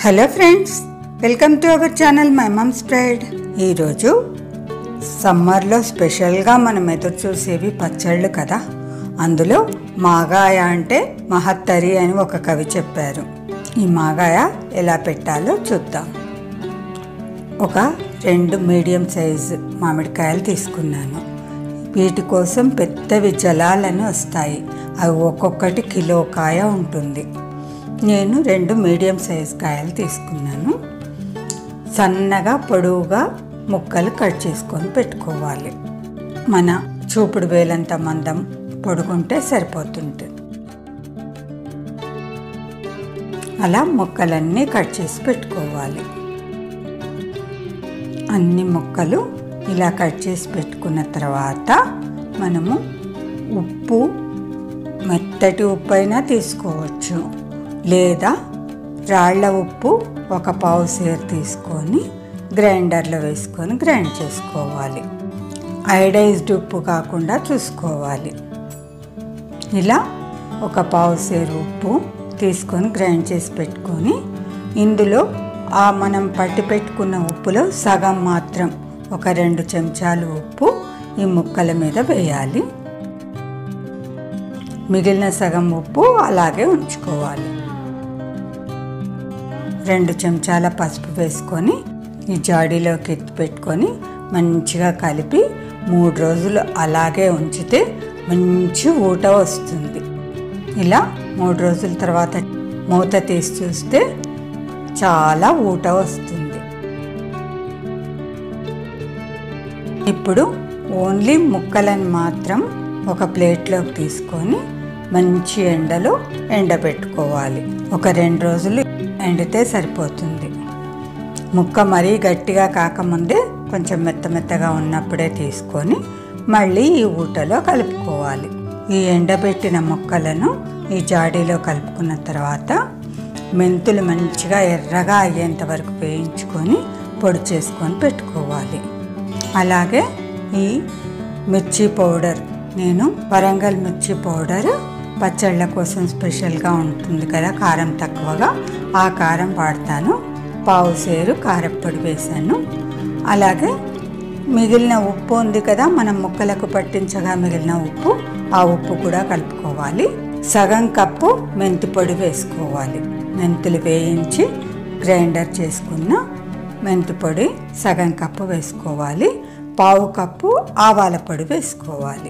hello friends welcome to our channel my mum spread ఈరోజు సమ్మర్లో స్పెషల్గా మనం ఎదురు చూసేవి పచ్చళ్ళు కదా అందులో మాగాయ అంటే మహత్తరి అని ఒక కవి చెప్పారు ఈ మాగాయ ఎలా పెట్టాలో చూద్దాం ఒక రెండు మీడియం సైజు మామిడికాయలు తీసుకున్నాను వీటి కోసం పెద్దవి జలాలని వస్తాయి అవి ఒక్కొక్కటి కిలో కాయ ఉంటుంది నేను రెండు మీడియం సైజ్ కాయలు తీసుకున్నాను సన్నగా పొడవుగా ముక్కలు కట్ చేసుకొని పెట్టుకోవాలి మన చూపుడు వేలంత మందం పొడుగుంటే సరిపోతుంటుంది అలా ముక్కలన్నీ కట్ చేసి పెట్టుకోవాలి అన్ని ముక్కలు ఇలా కట్ చేసి పెట్టుకున్న తర్వాత మనము ఉప్పు మెత్తటి ఉప్పు అయినా తీసుకోవచ్చు లేదా రాళ్ల ఉప్పు ఒక పావు సేరు తీసుకొని గ్రైండర్లో వేసుకొని గ్రైండ్ చేసుకోవాలి ఐడైజ్డ్ ఉప్పు కాకుండా చూసుకోవాలి ఇలా ఒక పావు సేరు ఉప్పు తీసుకొని గ్రైండ్ చేసి పెట్టుకొని ఇందులో ఆ మనం పట్టి పెట్టుకున్న ఉప్పులో సగం మాత్రం ఒక రెండు చెంచాలు ఉప్పు ఈ ముక్కల మీద వేయాలి మిగిలిన సగం ఉప్పు అలాగే ఉంచుకోవాలి రెండు చెంచాల పసుపు వేసుకొని ఈ జాడీలోకి ఎత్తి పెట్టుకొని మంచిగా కలిపి మూడు రోజులు అలాగే ఉంచితే మంచి ఊట వస్తుంది ఇలా మూడు రోజుల తర్వాత మూత తీసి చూస్తే చాలా ఊట వస్తుంది ఇప్పుడు ఓన్లీ ముక్కలను మాత్రం ఒక ప్లేట్లోకి తీసుకొని మంచి ఎండలో ఎండబెట్టుకోవాలి ఒక రెండు రోజులు ఎండితే సరిపోతుంది ముక్క మరీ గట్టిగా కాకముందే కొంచెం మెత్త మెత్తగా ఉన్నప్పుడే తీసుకొని మళ్ళీ ఈ ఊటలో కలుపుకోవాలి ఈ ఎండబెట్టిన ముక్కలను ఈ జాడీలో కలుపుకున్న తర్వాత మెంతులు మంచిగా ఎర్రగా అయ్యేంత వరకు వేయించుకొని పొడి చేసుకొని పెట్టుకోవాలి అలాగే ఈ మిర్చి పౌడర్ నేను వరంగల్ మిర్చి పౌడర్ పచ్చళ్ళ కోసం స్పెషల్గా ఉంటుంది కదా కారం తక్కువగా ఆ కారం వాడతాను పావు సేరు కారప్పొడి వేసాను అలాగే మిగిలిన ఉప్పు ఉంది కదా మనం ముక్కలకు పట్టించగా మిగిలిన ఉప్పు ఆ ఉప్పు కూడా కలుపుకోవాలి సగం కప్పు మెంతి పొడి వేసుకోవాలి మెంతులు వేయించి గ్రైండర్ చేసుకున్న మెంతి పొడి సగం కప్పు వేసుకోవాలి పావు కప్పు ఆవాల పొడి వేసుకోవాలి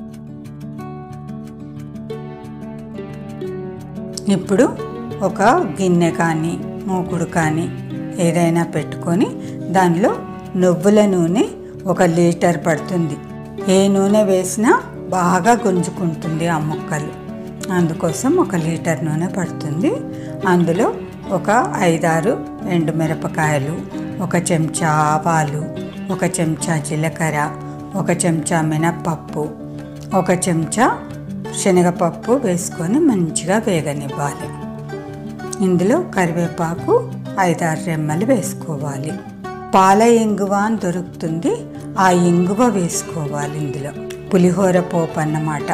ఇప్పుడు ఒక గిన్నె కానీ మూకుడు కానీ ఏదైనా పెట్టుకొని దానిలో నువ్వుల నూనె ఒక లీటర్ పడుతుంది ఏ నూనె వేసినా బాగా గుంజుకుంటుంది ఆ ముక్కలు అందుకోసం ఒక లీటర్ నూనె పడుతుంది అందులో ఒక ఐదారు ఎండుమిరపకాయలు ఒక చెంచా ఆవాలు ఒక చెంచా జీలకర్ర ఒక చెంచా మినప్పప్పు ఒక చెంచా శనగపప్పు వేసుకొని మంచిగా వేగనివ్వాలి ఇందులో కరివేపాకు ఐదారు రెమ్మలు వేసుకోవాలి పాల ఇంగువ అని దొరుకుతుంది ఆ ఇంగువ వేసుకోవాలి ఇందులో పులిహోర పోపు అన్నమాట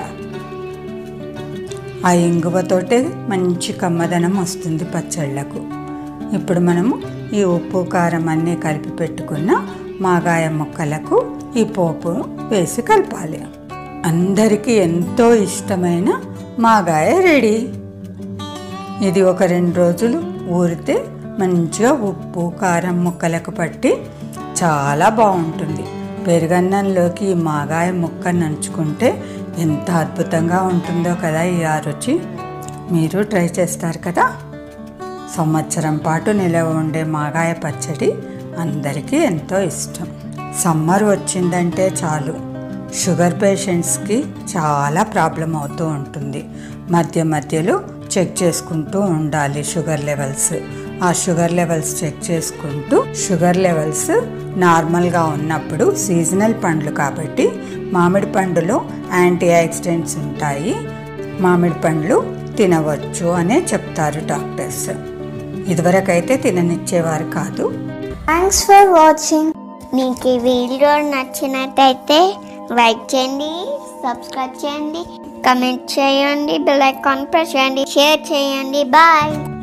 ఆ ఇంగువతోటే మంచి కమ్మదనం వస్తుంది పచ్చళ్ళకు ఇప్పుడు మనము ఈ ఉప్పు కారం అన్నీ కలిపి పెట్టుకున్న మాగాయ ముక్కలకు ఈ పోపు వేసి కలపాలి అందరికీ ఎంతో ఇష్టమైన మాగాయ రెడీ ఇది ఒక రెండు రోజులు ఊరితే మంచిగా ఉప్పు కారం ముక్కలకు పట్టి చాలా బాగుంటుంది పెరుగన్నంలోకి ఈ మాగాయ ముక్క నంచుకుంటే ఎంత అద్భుతంగా ఉంటుందో కదా ఈ ఆ రుచి మీరు ట్రై చేస్తారు కదా సంవత్సరం పాటు నిలవ ఉండే మాగాయ పచ్చడి అందరికీ ఎంతో ఇష్టం సమ్మర్ వచ్చిందంటే చాలు షుగర్ పేషెంట్స్కి చాలా ప్రాబ్లం అవుతూ ఉంటుంది మధ్య మధ్యలో చెక్ చేసుకుంటూ ఉండాలి షుగర్ లెవెల్స్ ఆ షుగర్ లెవెల్స్ చెక్ చేసుకుంటూ షుగర్ లెవెల్స్ నార్మల్గా ఉన్నప్పుడు సీజనల్ పండ్లు కాబట్టి మామిడి పండులో యాంటీ ఆక్సిడెంట్స్ ఉంటాయి మామిడి పండ్లు తినవచ్చు అనే చెప్తారు డాక్టర్స్ ఇదివరకైతే తిననిచ్చేవారు కాదు థ్యాంక్స్ ఫర్ వాచింగ్ మీకు ఈ వీడియో నచ్చినట్టయితే లైక్ చేయండి సబ్స్క్రైబ్ చేయండి కమెంట్ చేయండి బెల్ ఐకాన్ ప్రెస్ చేయండి షేర్ చేయండి బాయ్